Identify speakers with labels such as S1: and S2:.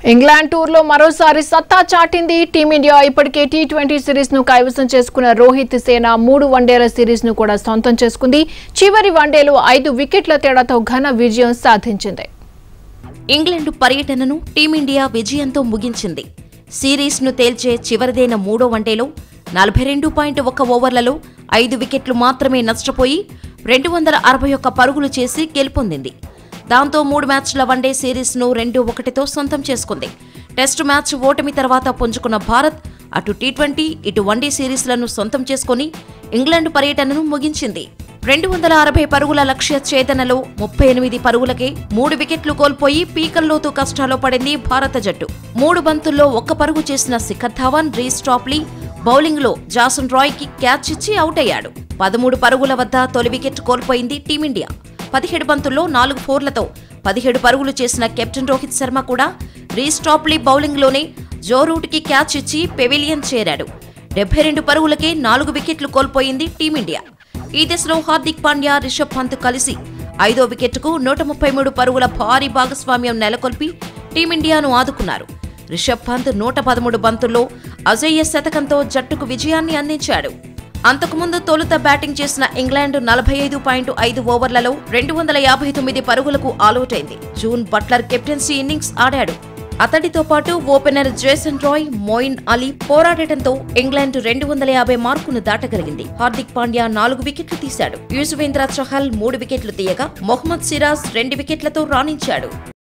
S1: England టూర్లో మరోసారి సత్తా చాటింది టీమిండియా ఇప్పటికే టీ ట్వంటీ సిరీస్ ను కైవసం చేసుకున్న రోహిత్ సేన మూడు వన్డేల సిరీస్ ను కూడా సొంతం చేసుకుంది చివరి వన్డేలో ఐదు వికెట్ల తేడాతో ఘన విజయం సాధించింది
S2: ఇంగ్లాండ్ పర్యటనను టీమిండియా విజయంతో ముగించింది సిరీస్ను తేల్చే చివరిదైన మూడో వన్డేలో నలభై రెండు పాయింట్ ఒక్క ఓవర్లలో ఐదు వికెట్లు మాత్రమే నష్టపోయి రెండు వందల అరవై ఒక్క పరుగులు చేసి గెలుపొందింది దాంతో మూడు మ్యాచ్ల వన్డే సిరీస్ను రెండు ఒకటితో సొంతం చేసుకుంది టెస్టు మ్యాచ్ ఓటమి తర్వాత పుంజుకున్న భారత్ అటు టీ ట్వంటీ ఇటు వన్డే సిరీస్లను సొంతం చేసుకుని ఇంగ్లాండ్ పర్యటనను ముగించింది రెండు వందల అరవై పరుగుల లక్ష్య ఛేదనలో ముప్పై ఎనిమిది పరుగులకే మూడు వికెట్లు కోల్పోయి పీకల్లోతు కష్టాల్లో పడింది భారత జట్టు మూడు బంతుల్లో ఒక్క పరుగు చేసిన శిఖర్ ధవన్ రీస్ టాప్లీ బౌలింగ్లో జాసన్ రాయ్కి క్యాచ్ ఇచ్చి అవుట్ అయ్యాడు పదమూడు పరుగుల వద్ద తొలి వికెట్ కోల్పోయింది టీమిండియా పదిహేడు బంతుల్లో నాలుగు ఫోర్లతో పదిహేడు పరుగులు చేసిన కెప్టెన్ రోహిత్ శర్మ కూడా రీస్ టాప్లీ బౌలింగ్లోనే జో రూట్కి క్యాచ్ ఇచ్చి పెవిలియన్ చేరాడు డెబ్బై రెండు పరుగులకే నాలుగు వికెట్లు కోల్పోయింది టీమిండియా ఈ దశలో హార్దిక్ పాండ్యా రిషబ్ పంత్ కలిసి ఐదో వికెట్కు నూట ముప్పై మూడు పరుగుల భారీ భాగస్వామ్యం నెలకొల్పి టీమిండియాను ఆదుకున్నారు రిషబ్ పంత్ నూట పదమూడు బంతుల్లో అజయ్య శతకంతో జట్టుకు విజయాన్ని అందించాడు అంతకుముందు తొలుత బ్యాటింగ్ చేసిన ఇంగ్లాండ్ నలభై ఐదు పాయింట్ ఐదు ఓవర్లలో రెండు వందల యాభై తొమ్మిది పరుగులకు ఆలౌట్ అయింది జూన్ బట్లర్ కెప్టెన్సీ ఇన్నింగ్స్ ఆడాడు అతడితో పాటు opener Jason Roy Moeen Ali పోరాడటంతో ఇంగ్లాండ్ రెండు వందల యాభై మార్కును దాటగలిగింది హార్దిక్ పాండ్యా నాలుగు వికెట్లు తీశాడు యుజ్వేంద్ర చహల్ మూడు వికెట్లు తీయగా మొహమ్మద్ సిరాజ్ రెండు వికెట్లతో రాణించాడు